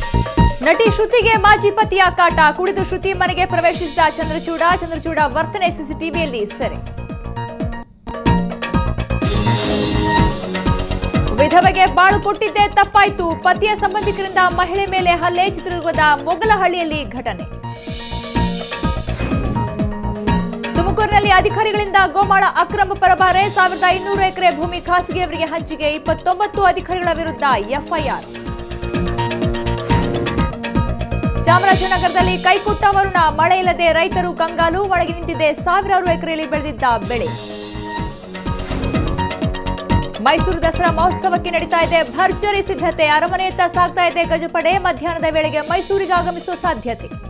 ನಟಿ ಶ್ರುತಿಗೆ ಮಾಜಿ ಪತಿಯ ಕಾಟ ಕುಡಿದು ಶ್ರುತಿ ಮನೆಗೆ ಪ್ರವೇಶಿಸಿದ ಚಂದ್ರಚೂಡ ಚಂದ್ರಚೂಡ ವರ್ತನೆ ಸಿಸಿಟಿವಿಯಲ್ಲಿ ಸೆರೆ ವಿಧವೆಗೆ ಬಾಳು ಕೊಟ್ಟಿದ್ದೇ ತಪ್ಪಾಯ್ತು ಪತಿಯ ಸಂಬಂಧಿಕರಿಂದ ಮಹಿಳೆ ಮೇಲೆ ಹಲ್ಲೆ ಚಿತ್ರದುರ್ಗದ ಮೊಗಲಹಳ್ಳಿಯಲ್ಲಿ ಘಟನೆ ತುಮಕೂರಿನಲ್ಲಿ ಅಧಿಕಾರಿಗಳಿಂದ ಗೋಮಾಳ ಅಕ್ರಮ ಪರಭಾರೆ ಸಾವಿರದ ಇನ್ನೂರು ಎಕರೆ ಭೂಮಿ ಖಾಸಗಿಯವರಿಗೆ ಹಂಚಿಕೆ ಇಪ್ಪತ್ತೊಂಬತ್ತು ಅಧಿಕಾರಿಗಳ ವಿರುದ್ಧ ಎಫ್ಐಆರ್ ಚಾಮರಾಜನಗರದಲ್ಲಿ ಕೈಕೊಟ್ಟ ವರುಣ ಮಳೆ ಇಲ್ಲದೆ ರೈತರು ಕಂಗಾಲು ಒಳಗೆ ನಿಂತಿದೆ ಸಾವಿರಾರು ಎಕರೆಯಲ್ಲಿ ಬೆಳೆದಿದ್ದ ಬೆಳೆ ಮೈಸೂರು ದಸರಾ ಮಹೋತ್ಸವಕ್ಕೆ ನಡೀತಾ ಇದೆ ಭರ್ಜರಿ ಸಿದ್ಧತೆ ಅರಮನೆಯತ್ತ ಸಾಗ್ತಾ ಇದೆ ಗಜಪಡೆ ಮಧ್ಯಾಹ್ನದ ವೇಳೆಗೆ ಮೈಸೂರಿಗೆ ಆಗಮಿಸುವ ಸಾಧ್ಯತೆ